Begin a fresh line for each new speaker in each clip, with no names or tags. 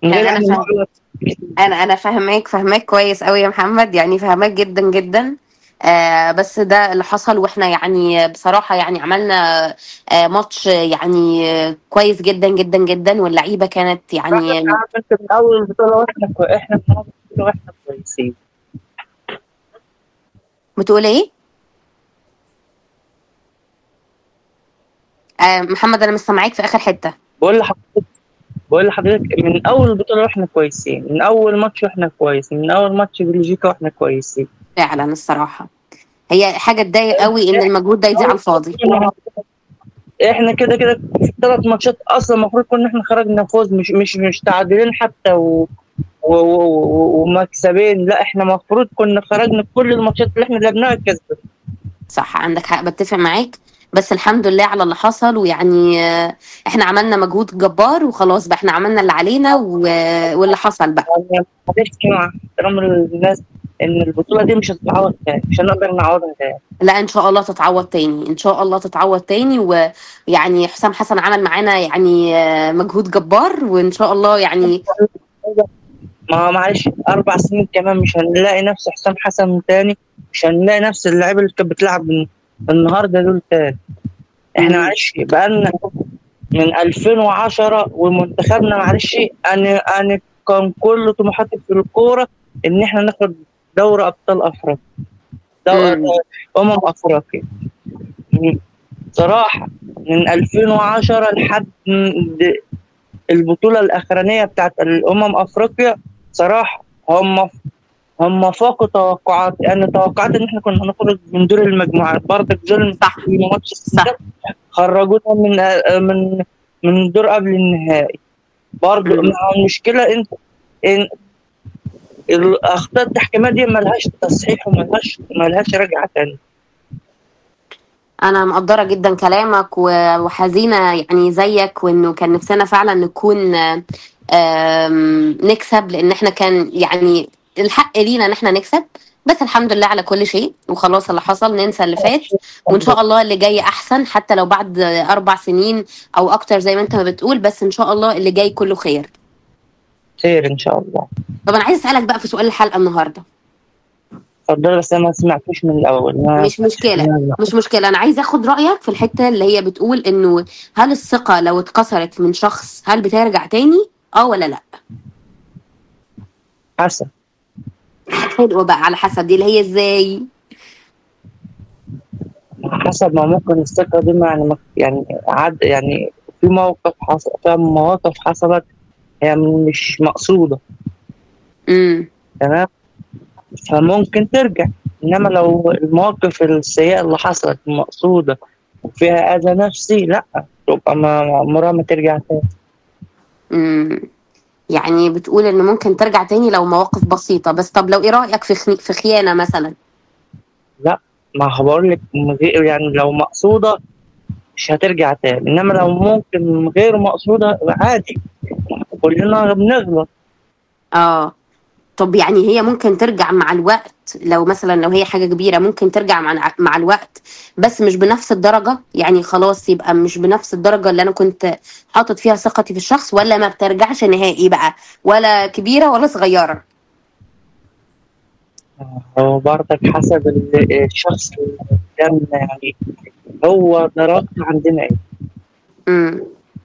من
يعني
غير
انا
أي
فاهم
مغالطة.
انا انا فاهماك فاهماك كويس قوي يا محمد يعني فاهماك جدا جدا آه بس ده اللي حصل واحنا يعني بصراحة يعني عملنا آه ماتش يعني آه كويس جدا جدا جدا واللعيبة كانت يعني
عارف انت من اول البطوله واحنا كو... احنا من اول البطوله واحنا كويسين
بتقول ايه؟ آه محمد انا مش سامعاك في اخر حتة
بقول لحضرتك بقول لحضرتك من اول البطوله واحنا كويسين من اول ماتش واحنا كويسين من اول ماتش بلجيكا واحنا كويسين
فعلا الصراحة هي حاجة تضايق قوي ان المجهود ده يضيع على الفاضي
احنا كده كده في الثلاث ماتشات اصلا المفروض كنا احنا خرجنا فوز مش مش مش تعادلين حتى و... و... و... ومكسبين لا احنا المفروض كنا خرجنا في كل الماتشات اللي احنا لعبناها كسبت
صح عندك حق بتفق معاك بس الحمد لله على اللي حصل ويعني آه، احنا عملنا مجهود جبار وخلاص بقى احنا عملنا اللي علينا و... واللي حصل بقى
يعني معلش مع احترام الناس ان البطوله دي مش هتتعوض تاني مش هنقدر نعوضها تاني
لا ان شاء الله تتعوض تاني ان شاء الله تتعوض تاني ويعني حسام حسن عمل معانا يعني آه، مجهود جبار وان شاء الله يعني
ما معلش اربع سنين كمان مش هنلاقي نفس حسام حسن تاني مش هنلاقي نفس اللعيبه اللي كانت بتلعب من- النهارده دول تاني احنا
مم.
معلش بقالنا من 2010 ومنتخبنا معلش انا انا كان كل طموحاتي في الكوره ان احنا ناخد دوري ابطال افريقيا دوري
مم.
امم افريقيا صراحه من 2010 لحد د- البطوله الاخرانيه بتاعت الامم افريقيا صراحه هم هم فاقوا توقعاتي انا توقعت ان احنا كنا هنخرج من دور المجموعات برضك ظلم
صح
في ماتش
صح
السنغال خرجونا من من من دور قبل النهائي برضه
مم.
مع المشكله انت ان الاخطاء التحكيميه دي ملهاش تصحيح وملهاش ملهاش رجعه تاني
انا مقدره جدا كلامك و- وحزينه يعني زيك وانه كان نفسنا فعلا نكون آم، نكسب لان احنا كان يعني الحق لينا ان احنا نكسب بس الحمد لله على كل شيء وخلاص اللي حصل ننسى اللي فات وان شاء الله اللي جاي احسن حتى لو بعد اربع سنين او اكتر زي ما انت ما بتقول بس ان شاء الله اللي جاي كله خير
خير ان شاء الله
طب انا عايز اسالك بقى في سؤال الحلقه النهارده
اتفضل بس انا ما سمعتوش من الاول ما
مش مشكله مش مشكلة أنا عايزة أخد رأيك في الحتة اللي هي بتقول إنه هل الثقة لو اتكسرت من شخص هل بترجع تاني؟ أه ولا لأ؟
حسن
حلوة بقى على حسب دي اللي هي إزاي؟
حسب ما ممكن الثقة دي ما يعني يعني عد يعني في موقف حصل في مواقف حصلت هي مش مقصودة
امم
تمام فممكن ترجع انما لو المواقف السيئة اللي حصلت مقصودة وفيها اذى نفسي لا تبقى ما عمرها ما ترجع تاني
امم يعني بتقول إن ممكن ترجع تاني لو مواقف بسيطة بس طب لو إيه رأيك في خني... في خيانة مثلا؟
ما هو بقول لك من غير- يعني لو مقصودة مش هترجع تاني انما لو ممكن غير مقصودة عادي كلنا بنغلط
أه طب يعني هي ممكن ترجع مع الوقت لو مثلا لو هي حاجة كبيرة ممكن ترجع مع مع الوقت بس مش بنفس الدرجة يعني خلاص يبقى مش بنفس الدرجة اللي أنا كنت حاطط فيها ثقتي في الشخص ولا ما بترجعش نهائي بقى ولا كبيرة ولا صغيرة
هو برضك حسب ال- الشخص اللي قدامنا يعني هو درجته عندنا ايه
امم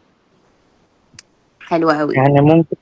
حلوة قوي
يعني ممكن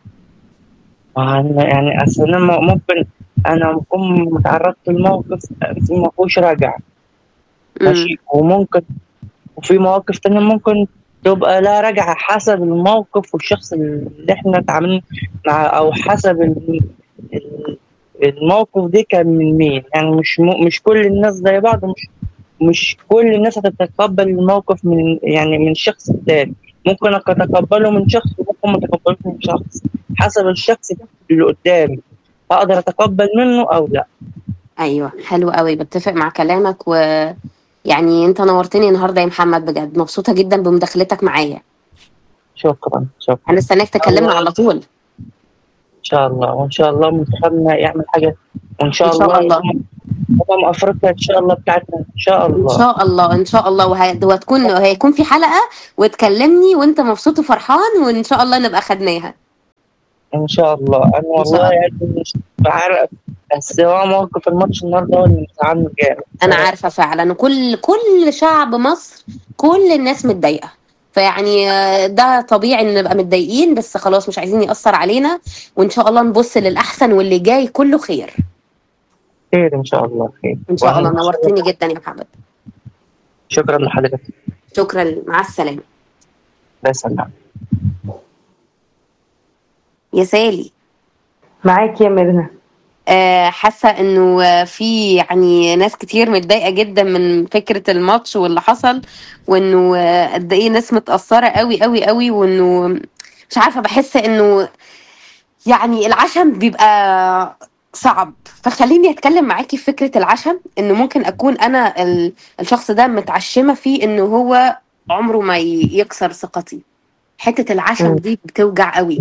أنا- يعني أصل أنا م- ممكن أنا بكون تعرضت لموقف ما فيهوش رجعة
مم.
ماشي وممكن وفي مواقف تانية ممكن تبقى لا رجعة حسب الموقف والشخص اللي احنا اتعاملنا مع أو حسب ال- ال- الموقف ده كان من مين يعني مش م... مش كل الناس زي بعض مش مش كل الناس هتتقبل الموقف من يعني من الشخص التاني ممكن اتقبله من شخص وممكن ما اتقبلوش من شخص حسب الشخص ده اللي قدامي اقدر اتقبل منه او لا
ايوه حلو قوي بتفق مع كلامك و يعني انت نورتني النهارده يا محمد بجد مبسوطه جدا بمداخلتك معايا
شكرا شكرا
هنستناك تكلمنا
الله.
على طول
ان شاء الله وان شاء الله منتخبنا يعمل حاجه وان شاء
إن شاء
الله
الله.
امم افريقيا ان شاء الله بتاعتنا ان شاء
ان
الله
شاء الله ان شاء الله وه... وهتكون هيكون في حلقه وتكلمني وانت مبسوط وفرحان وان شاء الله نبقى خدناها
ان شاء الله انا
ان شاء
والله
الله
يعني مش عارف بس هو موقف الماتش النهارده هو اللي مزعلني جامد
انا عارفه فعلا وكل كل شعب مصر كل الناس متضايقه فيعني آه، ده طبيعي ان نبقى متضايقين بس خلاص مش عايزين يأثر علينا وان شاء الله نبص للاحسن واللي جاي كله خير
خير ان شاء الله خير
ان شاء الله
وأهلا
نورتني جدا يا محمد
شكرا لحضرتك
شكرا مع السلامه
بس الله
يا سالي
معاك يا ميرنا
آه، حاسه انه آه، في يعني ناس كتير متضايقه جدا من فكره الماتش واللي حصل وانه آه، قد ايه ناس متاثره قوي قوي قوي وانه مش عارفه بحس انه يعني العشم بيبقى صعب فخليني اتكلم معاكي في فكره العشم انه ممكن اكون انا ال- الشخص ده متعشمه فيه انه هو عمره ما ي- يكسر ثقتي حته العشم
مم.
دي بتوجع قوي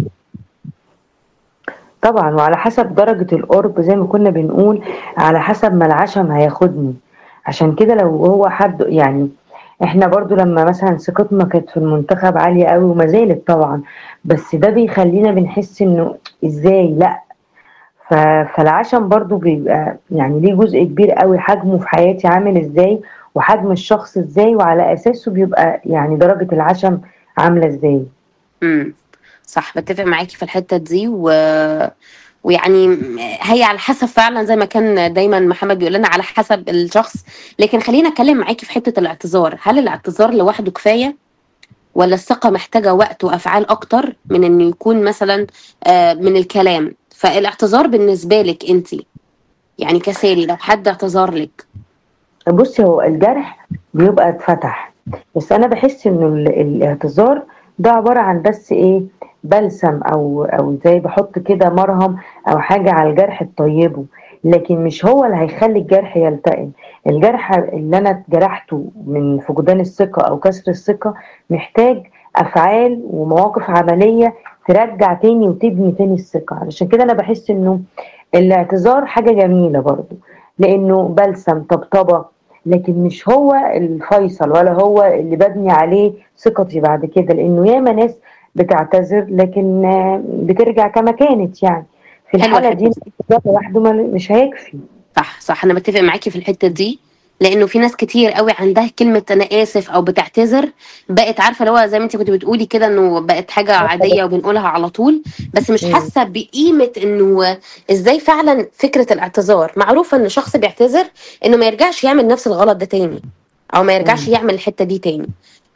طبعا وعلى حسب درجة القرب زي ما كنا بنقول على حسب ما العشم هياخدني عشان كده لو هو حد يعني احنا برضو لما مثلا ثقتنا كانت في المنتخب عالية قوي وما زالت طبعا بس ده بيخلينا بنحس انه ازاي لا ف- فالعشم برضو بيبقى يعني ليه جزء كبير قوي حجمه في حياتي عامل ازاي وحجم الشخص ازاي وعلى اساسه بيبقى يعني درجة العشم عاملة ازاي
امم صح بتفق معاكي في الحته دي و... ويعني هي على حسب فعلا زي ما كان دايما محمد بيقول لنا على حسب الشخص لكن خلينا اتكلم معاكي في حته الاعتذار هل الاعتذار لوحده كفايه ولا الثقه محتاجه وقت وافعال اكتر من انه يكون مثلا آه، من الكلام فالاعتذار بالنسبه لك انت يعني كسالي لو حد اعتذر لك
بصي هو الجرح بيبقى اتفتح بس انا بحس انه ال- الاعتذار ده عبارة عن بس ايه بلسم او او زي بحط كده مرهم او حاجة على الجرح تطيبه لكن مش هو اللي هيخلي الجرح يلتئم الجرح اللي انا اتجرحته من فقدان الثقة او كسر الثقة محتاج افعال ومواقف عملية ترجع تاني وتبني تاني الثقة علشان كده انا بحس انه الاعتذار حاجة جميلة برضو لانه بلسم طبطبة لكن مش هو الفيصل ولا هو اللي ببني عليه ثقتي بعد كده لانه ياما ناس بتعتذر لكن آه، بترجع كما كانت يعني في
حلوة
الحالة دي
الحتة دي.
الاعتذار لوحده ما- مش هيكفي
صح صح انا بتفق معاكي في الحته دي لانه في ناس كتير قوي عندها كلمه انا اسف او بتعتذر بقت عارفه اللي هو زي ما انت كنت بتقولي كده انه بقت حاجه عاديه وبنقولها على طول بس مش
مم.
حاسه بقيمه انه ازاي فعلا فكره الاعتذار معروفه ان شخص بيعتذر انه ما يرجعش يعمل نفس الغلط ده تاني او ما يرجعش
مم.
يعمل الحته دي تاني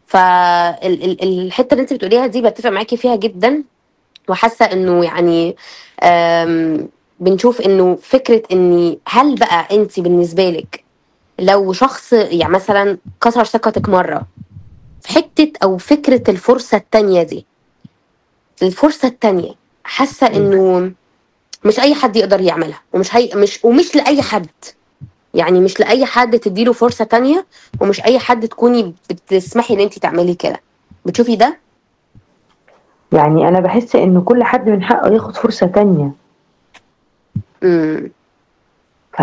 فالحته اللي انت بتقوليها دي بتفق معاكي فيها جدا وحاسه انه يعني آم، بنشوف انه فكره اني هل بقى انت بالنسبه لك لو شخص يعني مثلا كسر ثقتك مره في حته او فكره الفرصه التانيه دي الفرصه التانيه حاسه
مم.
انه مش اي حد يقدر يعملها ومش هي مش ومش لاي حد يعني مش لاي حد تديله فرصه تانيه ومش اي حد تكوني بتسمحي ان انت تعملي كده بتشوفي ده
يعني انا بحس ان كل حد من حقه ياخد فرصة تانية
امم
ف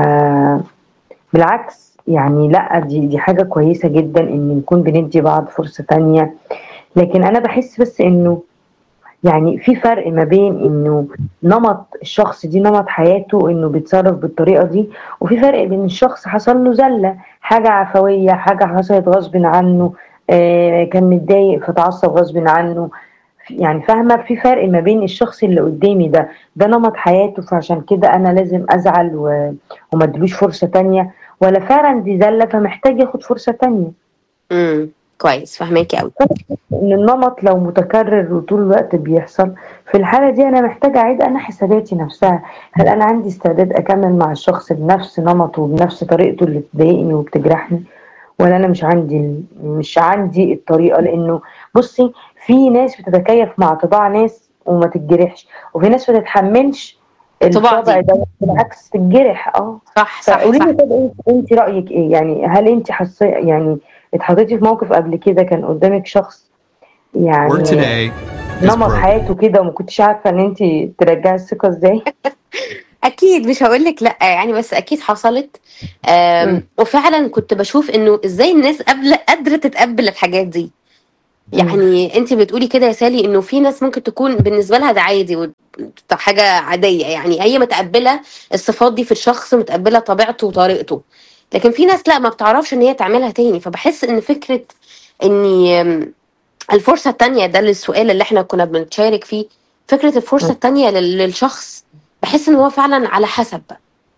بالعكس يعني لا دي دي حاجة كويسة جدا ان نكون بندي بعض فرصة تانية لكن انا بحس بس انه يعني في فرق ما بين انه نمط الشخص دي نمط حياته انه بيتصرف بالطريقة دي وفي فرق بين الشخص حصل له زلة حاجة عفوية حاجة حصلت غصب عنه آه كان متضايق فتعصب غصب عنه يعني فاهمة في فرق ما بين الشخص اللي قدامي ده ده نمط حياته فعشان كده انا لازم ازعل و... وما ادلوش فرصة تانية ولا فعلا دي زلة فمحتاج ياخد فرصة تانية
امم كويس فهماكي قوي
ان النمط لو متكرر وطول الوقت بيحصل في الحالة دي انا محتاجة اعيد انا حساباتي نفسها هل انا عندي استعداد اكمل مع الشخص بنفس نمطه وبنفس طريقته اللي بتضايقني وبتجرحني ولا انا مش عندي مش عندي الطريقة لانه بصي في ناس بتتكيف مع طباع ناس وما تتجرحش وفي ناس ما تتحملش
الطباع
الطبع
دي.
ده بالعكس تتجرح اه
صح صح
فقولي
صح
لي طب انت انت رايك ايه يعني هل انت حسيت يعني اتحطيتي في موقف قبل كده كان قدامك شخص
Work
يعني
today is
نمط
broken.
حياته كده وما كنتش عارفه ان انت ترجعي الثقه ازاي
اكيد مش هقول لك لا يعني بس اكيد حصلت آم،
مم.
وفعلا كنت بشوف انه ازاي الناس قبل قادره تتقبل الحاجات دي
مم.
يعني انت بتقولي كده يا سالي انه في ناس ممكن تكون بالنسبه لها ده عادي حاجه عاديه يعني هي متقبله الصفات دي في الشخص متقبله طبيعته وطريقته لكن في ناس لا ما بتعرفش ان هي تعملها تاني فبحس ان فكره اني أم، الفرصه التانيه ده السؤال اللي احنا كنا بنتشارك فيه فكره الفرصه
م.
التانيه لل- للشخص بحس ان هو فعلا على حسب بقى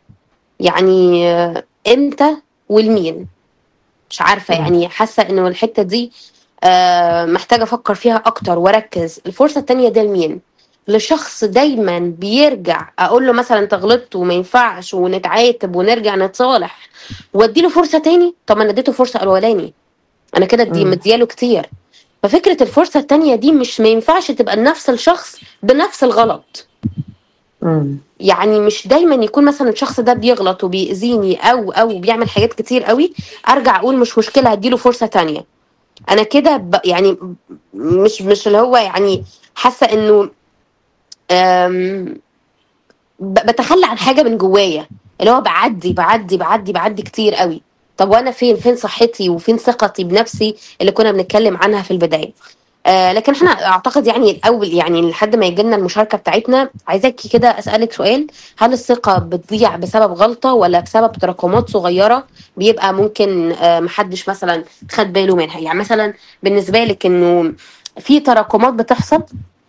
يعني آه، امتى والمين مش عارفه
م.
يعني حاسه انه الحته دي آه، محتاجه افكر فيها اكتر واركز الفرصه التانيه دي لمين لشخص دايما بيرجع اقول له مثلا انت غلطت وما ينفعش ونتعاتب ونرجع نتصالح واديله فرصه تاني طب ما انا اديته فرصه اولاني انا كده دي
م.
مدياله كتير ففكره الفرصه التانيه دي مش ما ينفعش تبقى لنفس الشخص بنفس الغلط
مم.
يعني مش دايما يكون مثلا الشخص ده بيغلط وبيأذيني او او بيعمل حاجات كتير قوي ارجع اقول مش مشكله هديله فرصه تانية انا كده ب- يعني مش مش اللي هو يعني حاسه انه أم، ب- بتخلى عن حاجه من جوايا اللي هو بعدي بعدي بعدي بعدي كتير قوي طب وانا فين فين صحتي وفين ثقتي بنفسي اللي كنا بنتكلم عنها في البدايه آه لكن احنا اعتقد يعني الاول يعني لحد ما يجي لنا المشاركه بتاعتنا عايزاكي كده اسالك سؤال هل الثقه بتضيع بسبب غلطه ولا بسبب تراكمات صغيره بيبقى ممكن آه محدش مثلا خد باله منها يعني مثلا بالنسبه لك انه في تراكمات بتحصل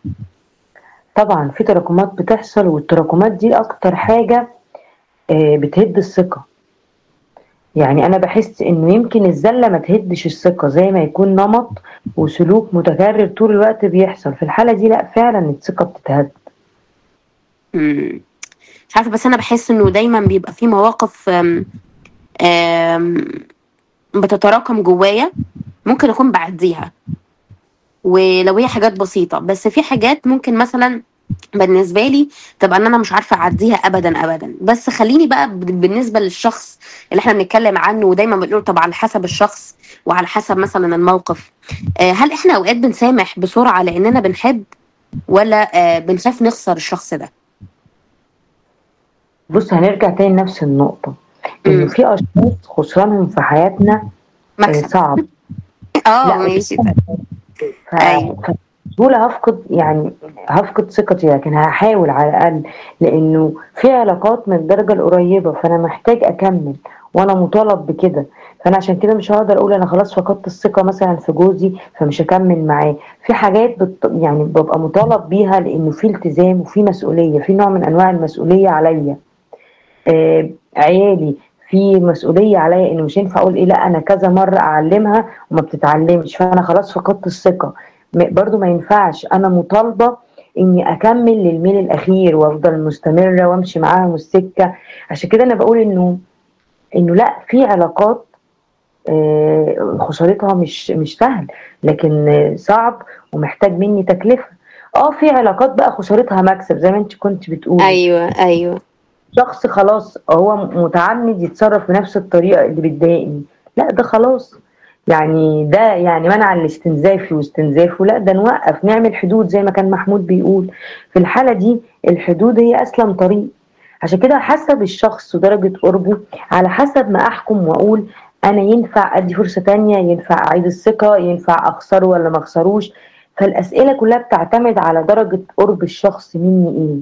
طبعا في تراكمات بتحصل والتراكمات دي اكتر حاجة آه، بتهد الثقة يعني انا بحس انه يمكن الزلة ما تهدش الثقة زي ما يكون نمط وسلوك متكرر طول الوقت بيحصل في الحالة دي لا فعلا الثقة بتتهد
مم. مش عارفه بس انا بحس انه دايما بيبقى في مواقف آم، آم، بتتراكم جوايا ممكن اكون بعديها ولو هي حاجات بسيطه بس في حاجات ممكن مثلا بالنسبه لي تبقى ان انا مش عارفه اعديها ابدا ابدا بس خليني بقى ب- بالنسبه للشخص اللي احنا بنتكلم عنه ودايما بنقول طب على حسب الشخص وعلى حسب مثلا الموقف آه، هل احنا اوقات بنسامح بسرعه لاننا بنحب ولا آه، بنخاف نخسر الشخص ده
بص هنرجع تاني لنفس النقطة انه
مم.
في اشخاص خسرانهم في حياتنا آه،
مكسب
صعب
اه
لا
ماشي
ف...
أيوة.
بسهولة هفقد يعني هفقد ثقتي لكن هحاول على الأقل لأنه في علاقات من الدرجة القريبة فأنا محتاج أكمل وأنا مطالب بكده فأنا عشان كده مش هقدر أقول أنا خلاص فقدت الثقة مثلا في جوزي فمش هكمل معاه في حاجات بت... يعني ببقى مطالب بيها لأنه في التزام وفي مسؤولية في نوع من أنواع المسؤولية عليا آه عيالي في مسؤولية عليا إنه مش ينفع أقول إيه لا أنا كذا مرة أعلمها وما بتتعلمش فأنا خلاص فقدت الثقة م- برضو ما ينفعش انا مطالبه اني اكمل للميل الاخير وافضل مستمره وامشي معاهم السكه عشان كده انا بقول انه انه لا في علاقات آه، خسارتها مش مش سهل لكن آه، صعب ومحتاج مني تكلفه اه في علاقات بقى خسارتها مكسب زي ما انت كنت بتقولي
ايوه ايوه
شخص خلاص هو متعمد يتصرف بنفس الطريقه اللي بتضايقني لا ده خلاص يعني ده يعني منع الاستنزاف واستنزافه لا ده نوقف نعمل حدود زي ما كان محمود بيقول في الحاله دي الحدود هي اسلم طريق عشان كده حسب الشخص ودرجه قربه على حسب ما احكم واقول انا ينفع ادي فرصه تانية ينفع اعيد الثقه ينفع اخسره ولا ما اخسروش فالاسئله كلها بتعتمد على درجه قرب الشخص مني ايه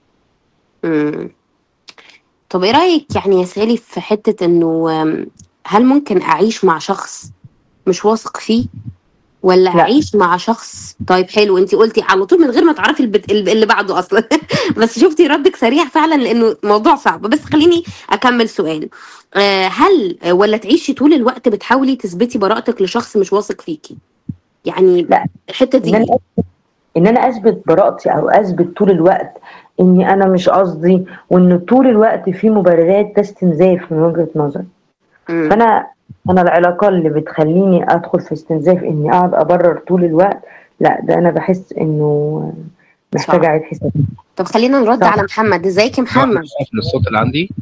مم. طب ايه رايك يعني يا سالي في حته انه آم، هل ممكن اعيش مع شخص مش واثق فيه ولا
لا.
اعيش مع شخص طيب حلو انت قلتي على طول من غير ما تعرفي البت... اللي بعده اصلا بس شفتي ردك سريع فعلا لانه موضوع صعب بس خليني اكمل سؤال آه، هل ولا تعيشي طول الوقت بتحاولي تثبتي براءتك لشخص مش واثق فيكي يعني
لا.
الحته
ان
دي
انا ان انا اثبت براءتي او اثبت طول الوقت اني انا مش قصدي وان طول الوقت في مبررات ده استنزاف من وجهة نظري
مم.
فانا انا العلاقه اللي بتخليني ادخل في استنزاف اني اقعد ابرر طول الوقت لا ده انا بحس انه محتاجه
صح.
اعيد حسابي
طب خلينا نرد
صح.
على محمد ازيك يا محمد
من الصوت اللي عندي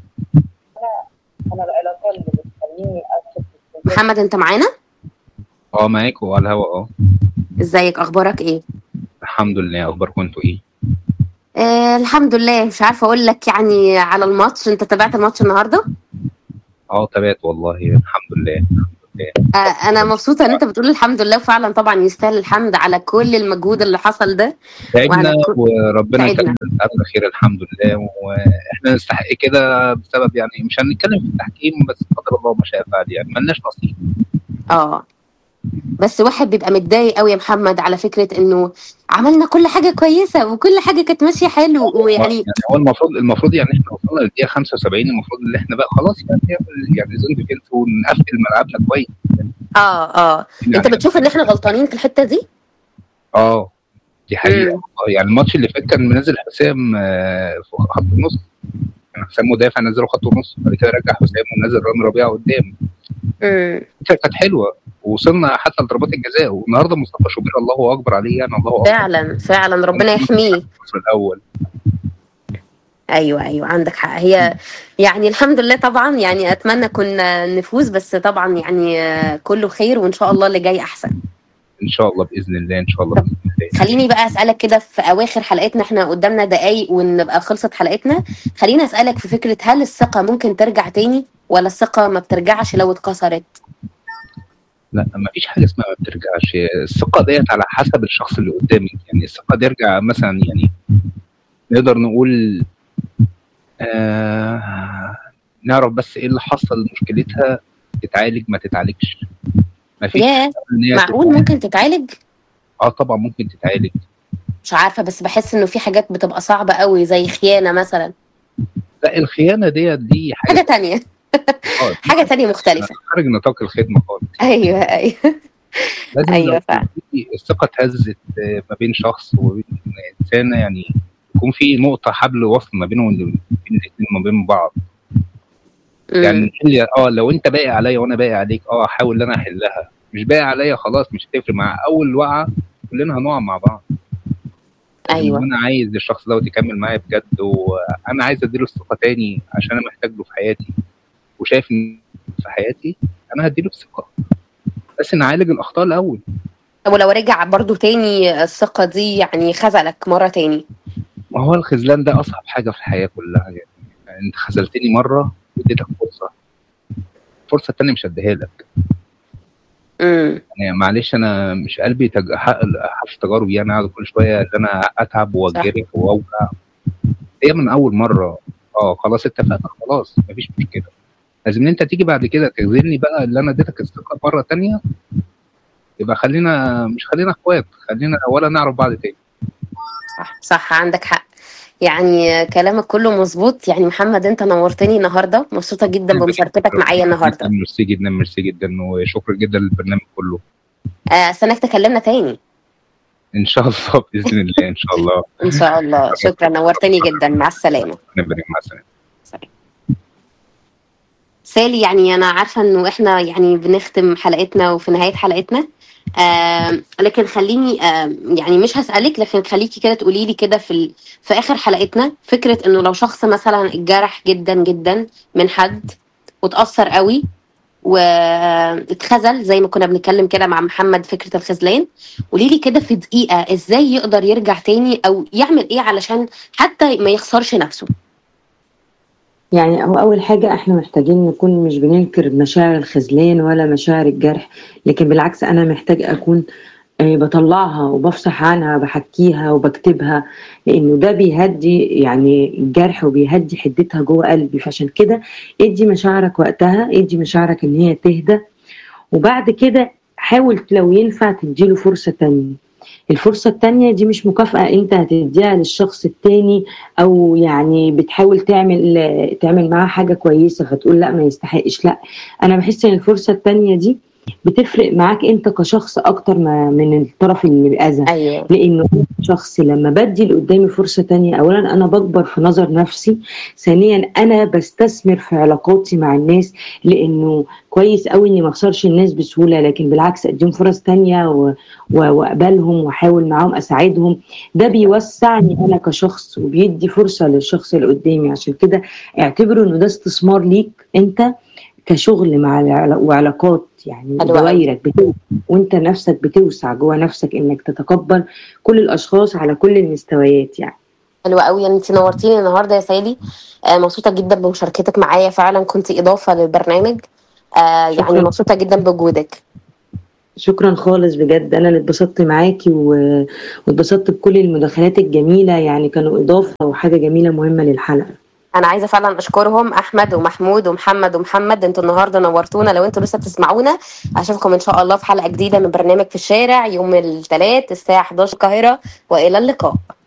انا العلاقه اللي بتخليني ادخل في
محمد انت معانا
اه معاك وعلى الهوا اه
ازيك اخبارك ايه
الحمد لله اخباركم انتوا ايه
آه الحمد لله مش عارفه اقول لك يعني على الماتش انت تابعت الماتش النهارده
اه تابعت والله الحمد لله لله
آه، انا مبسوطه ان انت بتقول الحمد لله وفعلا طبعا يستاهل الحمد على كل المجهود اللي حصل ده
تعبنا
وعلى كل-
وربنا
تعبنا.
يكمل تعبنا خير الحمد لله واحنا نستحق كده بسبب يعني مش هنتكلم في التحكيم بس قدر الله ما شاء فعل يعني ملناش نصيب
اه بس واحد بيبقى متضايق قوي يا محمد على فكره انه عملنا كل حاجه كويسه وكل حاجه كانت ماشيه حلو ويعني
يعني هو المفروض المفروض يعني احنا وصلنا للدقيقه 75 المفروض ان احنا بقى خلاص يعني يعني زون ديفينس ونقفل ملعبنا كويس
اه اه انت
يعني
بتشوف ان احنا غلطانين في الحته دي
اه دي حقيقه
مم.
آه، يعني الماتش اللي فات كان منزل حسام آه، في خط النص كان حسام مدافع نزله خط النص بعد كده رجع حسام ونزل رامي ربيعه قدام
امم
الفكره كانت حلوه ووصلنا حتى لضربات الجزاء والنهارده مصطفى شوبير الله اكبر عليه يعني الله اكبر
فعلا فعلا ربنا يحميه
في الاول
ايوه ايوه عندك حق هي يعني الحمد لله طبعا يعني اتمنى كنا نفوز بس طبعا يعني آه، كله خير وان شاء الله اللي جاي احسن
ان شاء الله باذن الله ان شاء الله باذن الله
خليني بقى اسالك كده في اواخر حلقتنا احنا قدامنا دقايق ونبقى خلصت حلقتنا خليني اسالك في فكره هل الثقه ممكن ترجع تاني ولا الثقه ما بترجعش لو اتكسرت
لا ما فيش حاجه اسمها ما بترجعش الثقه ديت على حسب الشخص اللي قدامك يعني الثقه دي يرجع مثلا يعني نقدر نقول آه نعرف بس ايه اللي حصل مشكلتها تتعالج ما تتعالجش ما فيش
ياه
إن هي
معقول
تتعالج.
ممكن تتعالج
اه طبعا ممكن تتعالج
مش عارفه بس بحس انه في حاجات بتبقى صعبه قوي زي خيانه مثلا
لا الخيانه ديت دي
حاجه
حاجه
تانية
آه،
حاجه تانية مختلفه
خارج نطاق الخدمه خالص
ايوه ايوه
لازم
أيوة
لو
فعلا.
في الثقه اتهزت آه، ما بين شخص وبين انسانه يعني يكون في نقطه حبل وصل ما بينهم وبين الاثنين ما بين بعض يعني
مم.
نحل اه لو انت باقي عليا وانا باقي عليك اه احاول ان انا احلها مش باقي عليا خلاص مش هتفرق مع اول وقعه كلنا هنقع مع بعض
ايوه
انا عايز الشخص دوت يكمل معايا بجد وانا عايز اديله الثقه تاني عشان انا محتاج له في حياتي وشايف ان في حياتي انا هديله الثقه بس نعالج الاخطاء الاول
ولو رجع برضو تاني الثقه دي يعني خذلك مره تاني
ما هو الخذلان ده اصعب حاجه في الحياه كلها يعني, يعني انت خذلتني مره واديتك فرصه الفرصه التانيه مش هديها لك
امم
يعني معلش انا مش قلبي تج... ح- حفش تجارب يعني قاعد كل شويه ان انا اتعب واجري واوجع هي من اول مره اه خلاص اتفقنا خلاص مفيش مشكله لازم ان انت تيجي بعد كده تخذلني بقى اللي انا اديتك الثقه مره تانية يبقى خلينا مش خلينا اخوات خلينا ولا نعرف بعض تاني
صح صح عندك حق يعني كلامك كله مظبوط يعني محمد انت نورتني النهارده مبسوطه جدا بمشاركتك معايا النهارده
ميرسي جدا ميرسي جدا وشكرا جدا للبرنامج كله
آه، استناك تكلمنا تاني
ان شاء الله باذن الله ان شاء الله
ان شاء الله شكرا نورتني جدا مع السلامه
نبقى مع السلامه
سالي يعني انا عارفه انه احنا يعني بنختم حلقتنا وفي نهايه حلقتنا آه لكن خليني آه يعني مش هسالك لكن خليكي كده تقولي لي كده في ال... في اخر حلقتنا فكره انه لو شخص مثلا اتجرح جدا جدا من حد واتاثر قوي واتخذل زي ما كنا بنتكلم كده مع محمد فكره الخذلان قولي لي كده في دقيقه ازاي يقدر يرجع تاني او يعمل ايه علشان حتى ما يخسرش نفسه
يعني هو أول حاجة إحنا محتاجين نكون مش بننكر مشاعر الخذلان ولا مشاعر الجرح لكن بالعكس أنا محتاج أكون آه، بطلعها وبفصح عنها بحكيها وبكتبها لأنه ده بيهدي يعني الجرح وبيهدي حدتها جوه قلبي فعشان كده ادي مشاعرك وقتها ادي مشاعرك إن هي تهدى وبعد كده حاول لو ينفع تديله فرصة تانية الفرصة التانية دي مش مكافأة انت هتديها للشخص التاني او يعني بتحاول تعمل تعمل معاه حاجة كويسة فتقول لا ما يستحقش لا انا بحس ان الفرصة التانية دي بتفرق معاك انت كشخص اكتر ما من الطرف اللي اذى
ايوه
لانه أنا شخص لما بدي اللي قدامي فرصه تانية اولا انا بكبر في نظر نفسي ثانيا انا بستثمر في علاقاتي مع الناس لانه كويس قوي اني ما اخسرش الناس بسهوله لكن بالعكس اديهم فرص تانية و... و... واقبلهم واحاول معاهم اساعدهم ده بيوسعني انا كشخص وبيدي فرصه للشخص اللي قدامي عشان كده اعتبره انه ده استثمار ليك انت كشغل مع العلا- وعلاقات يعني
حلو أوي.
دوائرك بتوسع وانت نفسك بتوسع جوه نفسك انك تتقبل كل الاشخاص على كل المستويات يعني
حلوة قوي يعني انت نورتيني النهارده يا سالي آه مبسوطه جدا بمشاركتك معايا فعلا كنت اضافه للبرنامج آه يعني
شكراً.
مبسوطه جدا بوجودك
شكرا خالص بجد انا اللي اتبسطت معاكي و- واتبسطت بكل المداخلات الجميله يعني كانوا اضافه وحاجه جميله مهمه للحلقه
انا عايزه فعلا اشكرهم احمد ومحمود ومحمد ومحمد انتوا النهارده نورتونا لو انتوا لسه بتسمعونا اشوفكم ان شاء الله في حلقه جديده من برنامج في الشارع يوم الثلاث الساعه 11 القاهره والى اللقاء